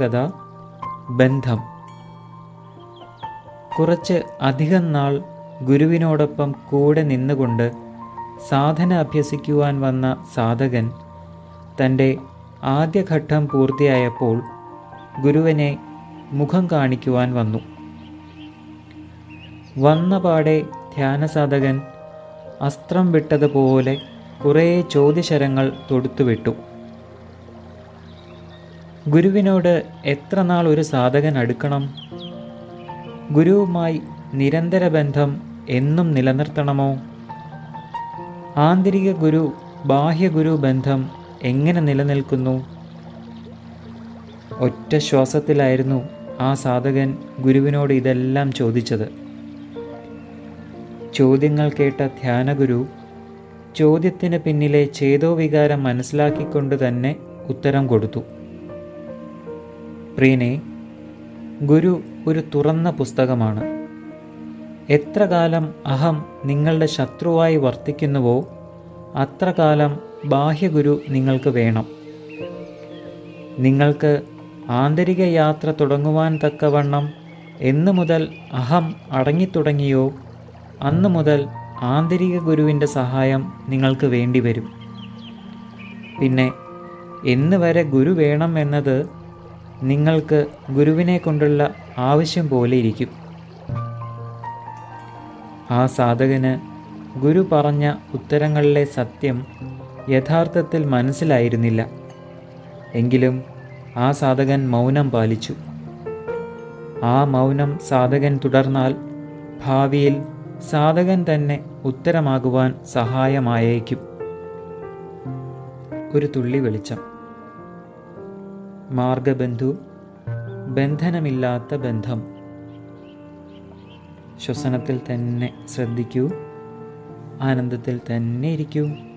പ്രത്യേകത ബന്ധം കുറച്ച് അധികം നാൾ ഗുരുവിനോടൊപ്പം കൂടെ നിന്നുകൊണ്ട് സാധന അഭ്യസിക്കുവാൻ വന്ന സാധകൻ തൻ്റെ ആദ്യഘട്ടം പൂർത്തിയായപ്പോൾ ഗുരുവിനെ മുഖം കാണിക്കുവാൻ വന്നു വന്ന പാടെ ധ്യാനസാധകൻ അസ്ത്രം വിട്ടതുപോലെ കുറേ ചോദ്യശരങ്ങൾ തൊടുത്തുവിട്ടു ഗുരുവിനോട് എത്ര നാൾ ഒരു സാധകൻ അടുക്കണം ഗുരുവുമായി നിരന്തര ബന്ധം എന്നും നിലനിർത്തണമോ ആന്തരിക ഗുരു ബാഹ്യഗുരു ബന്ധം എങ്ങനെ നിലനിൽക്കുന്നു ഒറ്റ ശ്വാസത്തിലായിരുന്നു ആ സാധകൻ ഗുരുവിനോട് ഇതെല്ലാം ചോദിച്ചത് ചോദ്യങ്ങൾ കേട്ട ധ്യാനഗുരു ചോദ്യത്തിന് പിന്നിലെ ചേതോവികാരം മനസ്സിലാക്കിക്കൊണ്ട് തന്നെ ഉത്തരം കൊടുത്തു പ്രീനെ ഗുരു ഒരു തുറന്ന പുസ്തകമാണ് എത്ര കാലം അഹം നിങ്ങളുടെ ശത്രുവായി വർത്തിക്കുന്നുവോ അത്ര കാലം ബാഹ്യഗുരു നിങ്ങൾക്ക് വേണം നിങ്ങൾക്ക് ആന്തരിക യാത്ര തുടങ്ങുവാൻ തക്കവണ്ണം എന്നു മുതൽ അഹം അടങ്ങിത്തുടങ്ങിയോ അന്നു മുതൽ ആന്തരിക ഗുരുവിൻ്റെ സഹായം നിങ്ങൾക്ക് വേണ്ടിവരും പിന്നെ എന്ന് വരെ ഗുരു വേണം എന്നത് നിങ്ങൾക്ക് ഗുരുവിനെ കൊണ്ടുള്ള ആവശ്യം പോലെ ഇരിക്കും ആ സാധകന് ഗുരു പറഞ്ഞ ഉത്തരങ്ങളിലെ സത്യം യഥാർത്ഥത്തിൽ മനസ്സിലായിരുന്നില്ല എങ്കിലും ആ സാധകൻ മൗനം പാലിച്ചു ആ മൗനം സാധകൻ തുടർന്നാൽ ഭാവിയിൽ സാധകൻ തന്നെ ഉത്തരമാകുവാൻ സഹായമായേക്കും ഒരു തുള്ളി വെളിച്ചം മാർഗബന്ധു ബന്ധനമില്ലാത്ത ബന്ധം ശ്വസനത്തിൽ തന്നെ ശ്രദ്ധിക്കൂ ആനന്ദത്തിൽ തന്നെ ഇരിക്കൂ